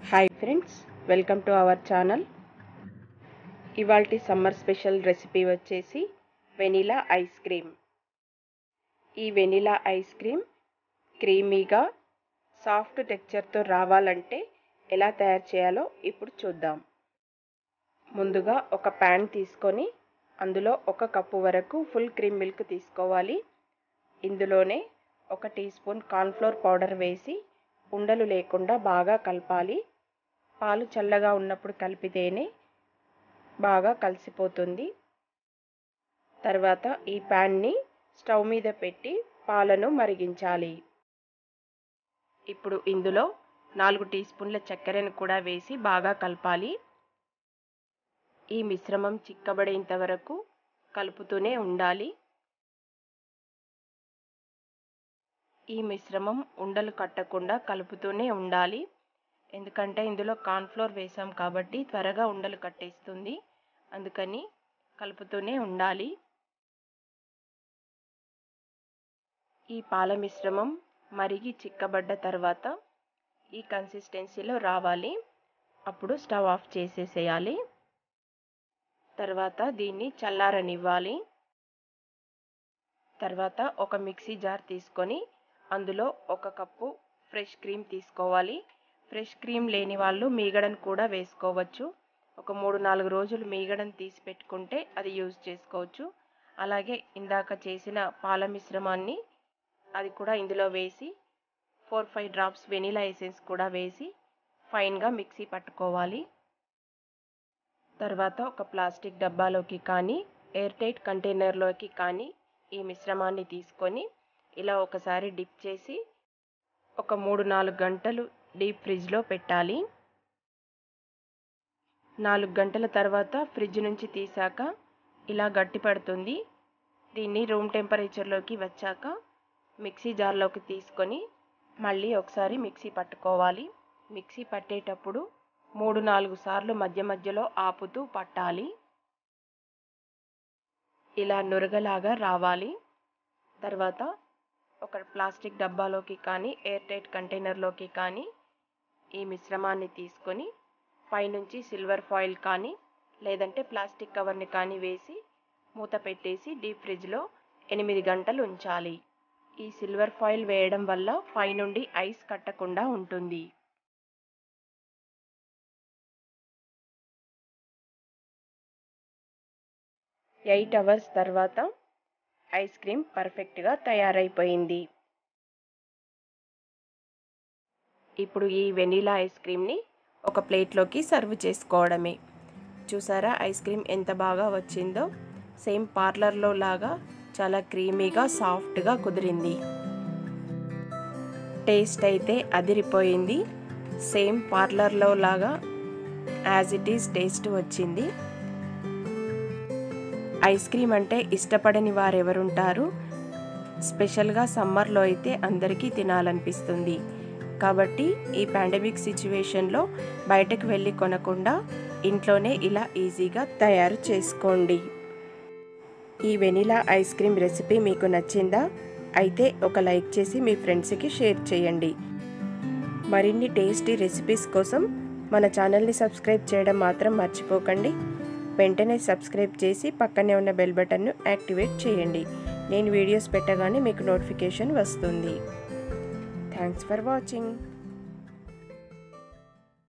hi friends welcome to our channel ఇవాల్టి summer special recipe వచ్చేసి vanilla ice cream ఈ vanilla ice cream క్రీమీగా soft టెక్చర్తో రావాలంటే ఎలా తయారు చేయాలో ఇప్పుడు చూద్దాం ముందుగా ఒక ప్యాన్ తీసుకొని అందులో ఒక కప్పు వరకు ఫుల్ క్రీమ్ మిల్క్ తీసుకోవాలి ఇందులోనే ఒక టీ స్పూన్ కార్న్ఫ్లోర్ పౌడర్ వేసి ఉండలు లేకుండా బాగా కలపాలి పాలు చల్లగా ఉన్నప్పుడు కలిపితేనే బాగా కలిసిపోతుంది తర్వాత ఈ ప్యాన్ని స్టవ్ మీద పెట్టి పాలను మరిగించాలి ఇప్పుడు ఇందులో నాలుగు టీ స్పూన్ల చక్కెరను కూడా వేసి బాగా కలపాలి ఈ మిశ్రమం చిక్కబడేంత వరకు కలుపుతూనే ఉండాలి ఈ మిశ్రమం ఉండలు కట్టకుండా కలుపుతూనే ఉండాలి ఎందుకంటే ఇందులో కార్న్ఫ్లోర్ వేసాం కాబట్టి త్వరగా ఉండలు కట్టేస్తుంది అందుకని కలుపుతూనే ఉండాలి ఈ పాల మిశ్రమం మరిగి చిక్కబడ్డ తర్వాత ఈ కన్సిస్టెన్సీలో రావాలి అప్పుడు స్టవ్ ఆఫ్ చేసేసేయాలి తర్వాత దీన్ని చల్లారనివ్వాలి తర్వాత ఒక మిక్సీ జార్ తీసుకొని అందులో ఒక కప్పు ఫ్రెష్ క్రీమ్ తీసుకోవాలి ఫ్రెష్ క్రీమ్ లేని వాళ్ళు మీగడను కూడా వేసుకోవచ్చు ఒక మూడు నాలుగు రోజులు మీగడను తీసి పెట్టుకుంటే అది యూజ్ చేసుకోవచ్చు అలాగే ఇందాక చేసిన పాల మిశ్రమాన్ని అది కూడా ఇందులో వేసి four five drops vanilla essence కూడా వేసి ఫైన్గా మిక్సీ పట్టుకోవాలి తర్వాత ఒక ప్లాస్టిక్ డబ్బాలోకి కానీ ఎయిర్ టైట్ కంటైనర్లోకి కానీ ఈ మిశ్రమాన్ని తీసుకొని ఇలా ఒకసారి డిప్ చేసి ఒక మూడు నాలుగు గంటలు డీప్ ఫ్రిడ్జ్లో పెట్టాలి నాలుగు గంటల తర్వాత ఫ్రిడ్జ్ నుంచి తీసాక ఇలా గట్టి పడుతుంది దీన్ని రూమ్ టెంపరేచర్లోకి వచ్చాక మిక్సీ జార్లోకి తీసుకొని మళ్ళీ ఒకసారి మిక్సీ పట్టుకోవాలి మిక్సీ పట్టేటప్పుడు మూడు నాలుగు సార్లు మధ్య మధ్యలో ఆపుతూ పట్టాలి ఇలా నురగలాగా రావాలి తర్వాత ఒక ప్లాస్టిక్ డబ్బాలోకి కానీ ఎయిర్ టైట్ కంటైనర్లోకి కానీ ఈ మిశ్రమాన్ని తీసుకొని పైనుంచి సిల్వర్ ఫాయిల్ కానీ లేదంటే ప్లాస్టిక్ కవర్ని కానీ వేసి మూత పెట్టేసి డీప్ ఫ్రిడ్జ్లో ఎనిమిది గంటలు ఉంచాలి ఈ సిల్వర్ ఫాయిల్ వేయడం వల్ల పైనుండి ఐస్ కట్టకుండా ఉంటుంది ఎయిట్ అవర్స్ తర్వాత ఐస్ క్రీమ్ పర్ఫెక్ట్గా తయారైపోయింది ఇప్పుడు ఈ వెనీలా ఐస్ క్రీమ్ని ఒక ప్లేట్లోకి సర్వ్ చేసుకోవడమే చూసారా ఐస్ క్రీమ్ ఎంత బాగా వచ్చిందో సేమ్ పార్లర్లో లాగా చాలా క్రీమీగా సాఫ్ట్గా కుదిరింది టేస్ట్ అయితే అదిరిపోయింది సేమ్ పార్లర్లో లాగా యాజ్ ఇట్ ఈస్ టేస్ట్ వచ్చింది ఐస్ క్రీమ్ అంటే ఇష్టపడని వారు ఎవరుంటారు స్పెషల్గా సమ్మర్లో అయితే అందరికీ తినాలనిపిస్తుంది కాబట్టి ఈ పాండమిక్ సిచ్యువేషన్లో బయటకు వెళ్ళి కొనకుండా ఇంట్లోనే ఇలా ఈజీగా తయారు చేసుకోండి ఈ వెనిలా ఐస్ క్రీమ్ రెసిపీ మీకు నచ్చిందా అయితే ఒక లైక్ చేసి మీ ఫ్రెండ్స్కి షేర్ చేయండి మరిన్ని టేస్టీ రెసిపీస్ కోసం మన ఛానల్ని సబ్స్క్రైబ్ చేయడం మాత్రం మర్చిపోకండి వెంటనే సబ్స్క్రైబ్ చేసి పక్కనే ఉన్న బెల్ బటన్ను యాక్టివేట్ చేయండి నేను వీడియోస్ పెట్టగానే మీకు నోటిఫికేషన్ వస్తుంది థ్యాంక్స్ ఫర్ వాచింగ్